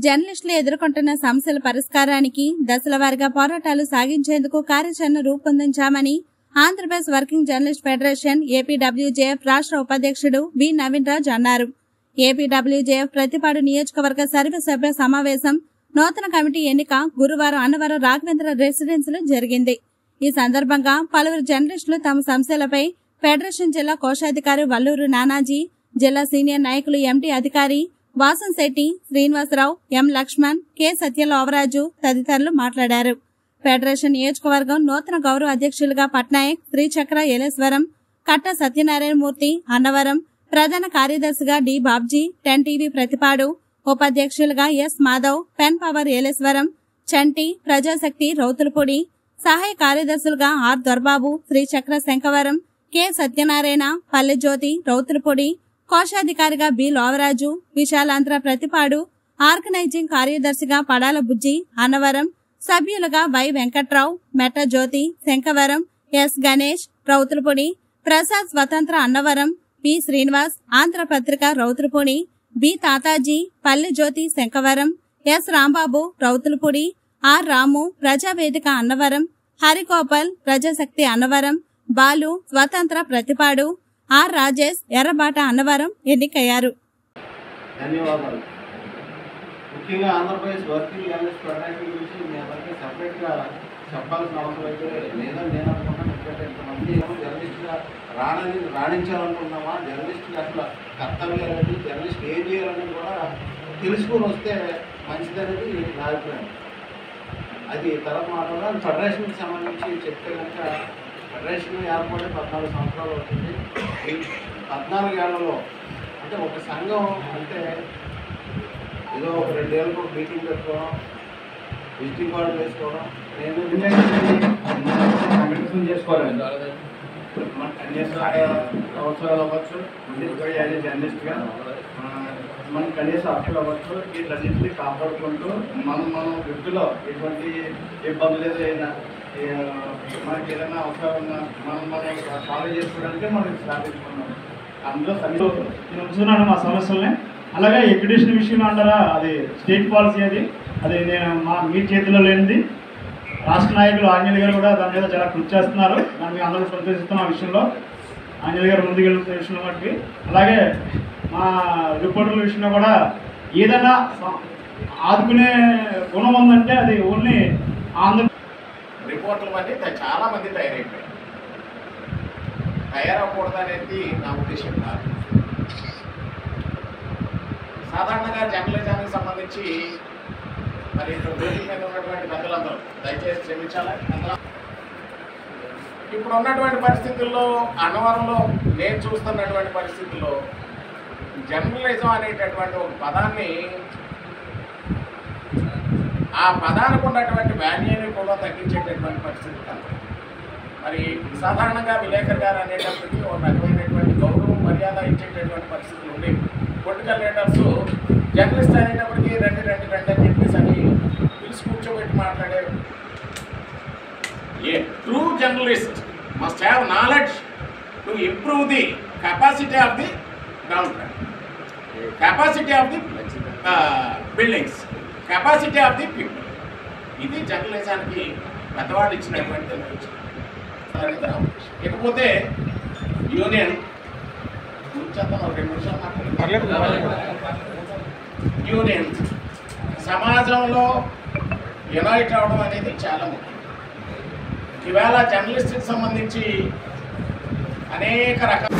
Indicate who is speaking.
Speaker 1: జర్నలిస్టులు ఎదుర్కొంటున్న సమస్యల పరిష్కారానికి దశలవారీగా పోరాటాలు సాగించేందుకు కార్యాచరణ రూపొందించామని Andhra Pradesh working journalist federation APWJF రాష్ట్ర ఉపాధ్యక్షుడు వి నవీన్ రాజ్ అన్నారు ఏపీడబ్ల్యూజేఎఫ్ ప్రతిపాడు నియోజకవర్గ సర్వసభ్య సమావేశం నూతన కమిటీ ఎన్నిక గురువారం అన్నవరం రాఘవేంద్ర రెసిడెన్సీలో జరిగింది ఈ సందర్భంగా పలువురు జర్నలిస్టులు తమ సమస్యలపై ఫెడరేషన్ జిల్లా కోశాధికారి వల్లూరు నానాజీ జిల్లా సీనియర్ నాయకులు MT Adhikari Vasam Shetty Srinivasarao M Lakshman K Satyalovaraju తదితరులు మాట్లాడారు ఫెడరేషన్ నియోజకవర్గం నూతన గౌరవ అధ్యక్షులుగా పట్నాయక్ శ్రీచక్ర ఎలేశ్వరం కట్ట సత్యనారాయణమూర్తి అన్నవరం ప్రధాన కార్యదర్శిగా D Babji ten TV Prathipadu ఉపాధ్యక్షులుగా S Madhav pen power Yeleswaram Chanti Prajasakti Rowthulapudi సహాయ కార్యదర్శులుగా ఆర్ దొర్బాబు శ్రీచక్ర శంకవరం కె సత్యనారాయణ పల్లెజ్యోతి రౌతులపూడి కోశాధికారిగా బి లోవరాజు విశాలాంధ్ర ప్రతిపాడు ఆర్గనైజింగ్ కార్యదర్శిగా పడాల బుజ్జి అన్నవరం సభ్యులుగా Y Venkatrao Metta Jyothi Sankavaram S Ganesh Rowthulapudi Prasad Swatantra Annavaram P Srinivas Andhrapatrika Rowthulapudi B Tataji Palle Jyothi Sankavaram S Rambabu Rowthulapudi R Ramu Prajavedika Annavaram Harigopal Prajasakti Annavaram Balu స్వతంత్ర ప్రతిపాడు ఆర్ రాజేష్ ఎర్రబాట అన్నవరం ఎన్నికయ్యారు
Speaker 2: ధన్యవాదాలు ముఖ్యంగా ఆంధ్రప్రదేశ్ వర్కింగ్ జర్నలిస్ట్ ఫెడరేషన్ గురించి మీ అందరికీ సపరేట్గా చెప్పాల్సిన అవసరం అయితే లేదని నేను అనుకుంటాను ఎందుకంటే ఇంతమంది జర్నలిస్ట్గా రాణి రాణించాలనుకుంటున్నామా జర్నలిస్ట్కి అసలు కర్తవ్యాలు ఏంటి జర్నలిస్ట్ ఏం చేయాలనేది కూడా తెలుసుకొని వస్తే మంచిదనేది నా అభిప్రాయం అది తర్వాత మాట్లాడాలి అది ఫెడరేషన్కి సంబంధించి చెప్తే కనుక ఫెడరేషన్ ఏర్పడి పద్నాలుగు సంవత్సరాలు అవుతుంది ఈ పద్నాలుగు ఏళ్లలో అంటే ఒక సంఘం అంటే ఏదో ఒక రెండేళ్ళకు ఒక మీటింగ్ పెట్టుకోవడం విజిటింగ్ కార్డు వేసుకోవడం నేను
Speaker 3: కమ్యూనికేషన్ చేసుకోవాలి మన కనీస అవసరాలు అవ్వచ్చు యాజ్ జర్నలిస్ట్గా మన కనీస హక్కులు అవ్వచ్చు వీటన్నింటినీ కాపాడుకుంటూ మనం మనం వృత్తిలో ఎటువంటి ఇబ్బందులు ఏదైనా ఏ, మనకి ఏదైనా అవసరం ఉన్నా మనం మనం సాల్వ్ చేసుకోవడానికి మనం స్థాపించుకున్నాం అందులో సమస్య
Speaker 4: నేను ఉంచుతున్నాను మా సమస్యల్ని అలాగే ఎడ్యుకేషన్ విషయం అంటారా అది స్టేట్ పాలసీ అది అది నేను మా మీ చేతిలో లేనిది రాష్ట్ర నాయకులు ఆంజనేయ గారు కూడా దాని మీద చాలా కృషి చేస్తున్నారు దాన్ని మేము అందరూ సంతోషిస్తున్నాం ఆ విషయంలో ఆంజనేయ గారు ముందుకు వెళ్తున్న విషయంలో మటుకి అలాగే మా రిపోర్టర్ల విషయంలో కూడా ఏదైనా స- ఆదుకునే గుణం ఉందంటే అది ఓన్లీ ఆంధ్ర
Speaker 5: రిపోర్టులు అన్నీ త- చాలా మంది తయారైపోయారు తయారవకూడదు అనేది నా ఉద్దేశం కాదు సాధారణంగా జర్నలిజానికి సంబంధించి మరి ఇక్కడ వేదిక మీద ఉన్నటువంటి పెద్దలందరూ దయచేసి క్షమించాలి అందరూ ఇప్పుడు ఉన్నటువంటి పరిస్థితుల్లో అన్నవరంలో నేను చూస్తున్నటువంటి పరిస్థితుల్లో జర్నలిజం అనేటటువంటి ఒక పదాన్ని ఆ పదానికి ఉన్నటువంటి వాల్యూని కూడా తగ్గించేటటువంటి పరిస్థితి కనబడింది. మరి సాధారణంగా విలేకర్ గారు అనేటప్పటికీ ఒక రకమైనటువంటి గౌరవం మర్యాద ఇచ్చేటటువంటి పరిస్థితులు ఉండేవి పొలిటికల్ లీడర్స్ జర్నలిస్ట్ అనేటప్పటికీ రండి రండి రండి అని చెప్పేసి అని పిలిచి కూర్చోబెట్టి మాట్లాడే a true journalist must have knowledge to improve the capacity of the ground capacity of the buildings capacity of the people ఇది జర్నలిజానికి పెద్దవాళ్ళు ఇచ్చినటువంటి నిర్వచనం. అనేది నా ఉద్దేశం. ఇకపోతే యూనియన్ ఉంచేద్దాం ఒక రెండు నిమిషాలు మాట్లాడండి. యూనియన్ సమాజంలో యునైట్ అవడం అనేది చాలా ముఖ్యం ఈవేళ జర్నలిస్ట్కి సంబంధించి అనేక రకాల